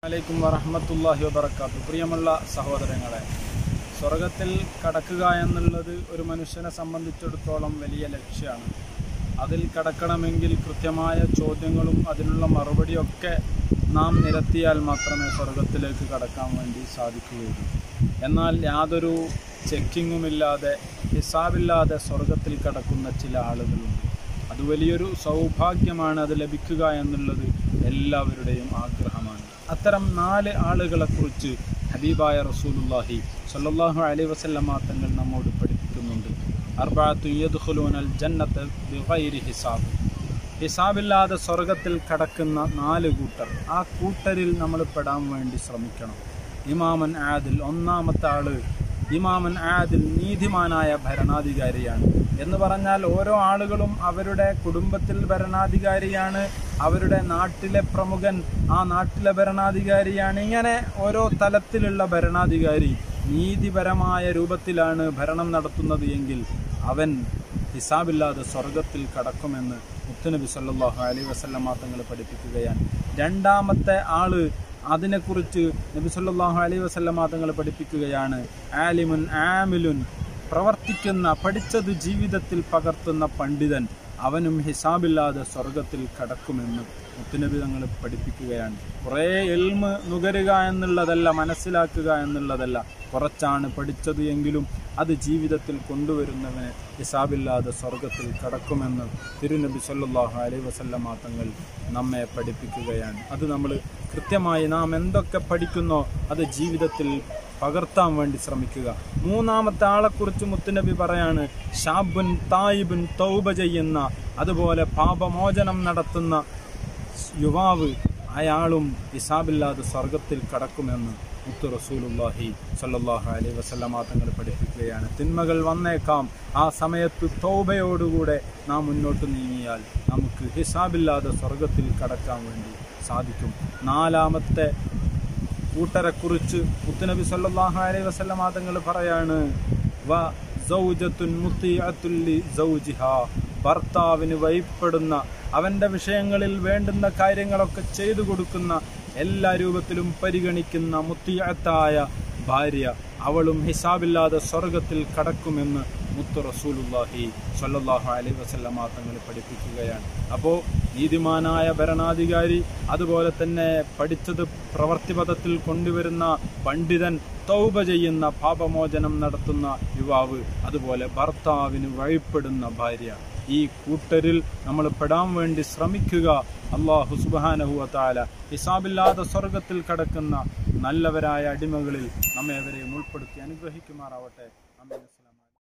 അലൈക്കും വറഹമത്തല്ലാഹി വബർക്കാത്തു പ്രിയമുള്ള സഹോദരങ്ങളെ സ്വർഗത്തിൽ കടക്കുക എന്നുള്ളത് ഒരു മനുഷ്യനെ സംബന്ധിച്ചിടത്തോളം വലിയ ലക്ഷ്യമാണ് അതിൽ കടക്കണമെങ്കിൽ കൃത്യമായ ചോദ്യങ്ങളും അതിനുള്ള മറുപടിയൊക്കെ നാം നിരത്തിയാൽ മാത്രമേ സ്വർഗത്തിലേക്ക് കടക്കാൻ വേണ്ടി സാധിക്കുകയുള്ളൂ എന്നാൽ യാതൊരു ചെക്കിങ്ങുമില്ലാതെ ഹിസാബില്ലാതെ സ്വർഗത്തിൽ കടക്കുന്ന ചില ആളുകളുണ്ട് അത് വലിയൊരു സൗഭാഗ്യമാണ് അത് ലഭിക്കുക എന്നുള്ളത് എല്ലാവരുടെയും ആഗ്രഹമാണ് അത്തരം നാല് ആളുകളെക്കുറിച്ച് ഹബീബായ റസൂലുല്ലാഹി സല്ലല്ലാഹു അലൈഹി വസല്ലമ തങ്ങൾ നമ്മോട് പഠിപ്പിക്കുന്നുണ്ട് അർബഅത്തു യദ്ഖുലൂനൽ ജന്നത്ത് ബിഗൈരി ഹിസാബ് ഹിസാബില്ലാതെ സ്വർഗത്തിൽ കടക്കുന്ന നാല് കൂട്ടർ ആ കൂട്ടരിൽ നമ്മൾ പെടാൻ വേണ്ടി ശ്രമിക്കണം ഇമാമൻ ആദിൽ ഒന്നാമത്തെ ആള് ഇമാമൻ ആദിൽ നീതിമാനായ ഭരണാധികാരിയാണ് എന്ന് പറഞ്ഞാൽ ഓരോ ആളുകളും അവരുടെ കുടുംബത്തിൽ ഭരണാധികാരിയാണ് അവരുടെ നാട്ടിലെ പ്രമുഖൻ ആ നാട്ടിലെ ഭരണാധികാരിയാണ് ഇങ്ങനെ ഓരോ തലത്തിലുള്ള ഭരണാധികാരി നീതിപരമായ രൂപത്തിലാണ് ഭരണം നടത്തുന്നത് എങ്കിൽ അവൻ ഹിസാബില്ലാതെ സ്വർഗത്തിൽ കടക്കുമെന്ന് മുത്തുനബി സല്ലല്ലാഹു അലൈഹി വസല്ലമ തങ്ങൾ പഠിപ്പിക്കുകയാണ് രണ്ടാമത്തെ ആള് അതിനെക്കുറിച്ച് നബി സല്ലല്ലാഹു അലൈഹി വസല്ലമ തങ്ങൾ പഠിപ്പിക്കുകയാണ് ആലിമുൻ ആമിലുൻ പ്രവർത്തിക്കുന്ന പഠിച്ചത് ജീവിതത്തിൽ പകർത്തുന്ന പണ്ഡിതൻ അവനും ഹിസാബില്ലാതെ സ്വർഗത്തിൽ കടക്കുമെന്ന് മുത്തുനബി തങ്ങൾ പഠിപ്പിക്കുകയാണ് കുറേ എൽമ് നുകരുക എന്നുള്ളതല്ല മനസ്സിലാക്കുക എന്നുള്ളതല്ല കുറച്ചാണ് പഠിച്ചത് എങ്കിലും അത് ജീവിതത്തിൽ കൊണ്ടുവരുന്നവന് ഹിസാബില്ലാതെ സ്വർഗത്തിൽ കടക്കുമെന്ന് തിരുനബി സല്ലല്ലാഹു അലൈഹി വസല്ലമ തങ്ങൾ നമ്മെ പഠിപ്പിക്കുകയാണ് അത് നമ്മൾ കൃത്യമായി നാം എന്തൊക്കെ പഠിക്കുന്നോ അത് ജീവിതത്തിൽ പകർത്താൻ വേണ്ടി ശ്രമിക്കുക മൂന്നാമത്തെ ആളെക്കുറിച്ച് മുത്തുനബി പറയാണ് ഷാബുൻ തായിബുൻ തൗബ ചെയ്യുന്ന അതുപോലെ പാപമോചനം നടത്തുന്ന യുവാവ് അയാളും ഹിസാബില്ലാതെ സ്വർഗത്തിൽ കടക്കുമെന്ന് മുത്തു റസൂലുല്ലാഹി സല്ലല്ലാഹു അലൈഹി വസല്ലമ തങ്ങൾ പഠിപ്പിക്കുകയാണ് തിന്മകൾ വന്നേക്കാം ആ സമയത്ത് തൗബയോടുകൂടെ നാം മുന്നോട്ട് നീങ്ങിയാൽ നമുക്ക് ഹിസാബില്ലാതെ സ്വർഗത്തിൽ കടക്കാൻ വേണ്ടി സാധിക്കും നാലാമത്തെ കൂട്ടരെക്കുറിച്ച് മുത്തുനബി സല്ലല്ലാഹു അലൈഹി വസല്ലമ തങ്ങൾ പറയാണ് വ സൗജത്തുൻ മുത്തിഅത്തുൻ ലി സൗജിഹാ ഭർത്താവിന് വഴിപ്പെടുന്ന അവൻ്റെ വിഷയങ്ങളിൽ വേണ്ടുന്ന കാര്യങ്ങളൊക്കെ ചെയ്തു കൊടുക്കുന്ന എല്ലാ രൂപത്തിലും പരിഗണിക്കുന്ന മുത്തിയത്തായ ഭാര്യ അവളും ഹിസാബില്ലാതെ സ്വർഗത്തിൽ കടക്കുമെന്ന് മുത്തു റസൂലുല്ലാഹി സ്വല്ലല്ലാഹു അലൈഹി വസല്ലമ തങ്ങൾ പഠിപ്പിക്കുകയാണ് അപ്പോൾ നീതിമാനായ ഭരണാധികാരി അതുപോലെ തന്നെ പഠിച്ചത് പ്രവർത്തിപഥത്തിൽ കൊണ്ടുവരുന്ന പണ്ഡിതൻ തൗബ ചെയ്യുന്ന പാപമോചനം നടത്തുന്ന യുവാവ് അതുപോലെ ഭർത്താവിന് വഴിപ്പെടുന്ന ഭാര്യ ഈ കൂട്ടരിൽ നമ്മൾ പെടാൻ വേണ്ടി ശ്രമിക്കുക അള്ളാഹു സുബാനഹുവ താല ഹിസാബില്ലാതെ സ്വർഗത്തിൽ കടക്കുന്ന നല്ലവരായ അടിമകളിൽ നമ്മെ അവരെയും ഉൾപ്പെടുത്തി അനുഗ്രഹിക്കുമാറാവട്ടെ അമീൻ അസ്സലാം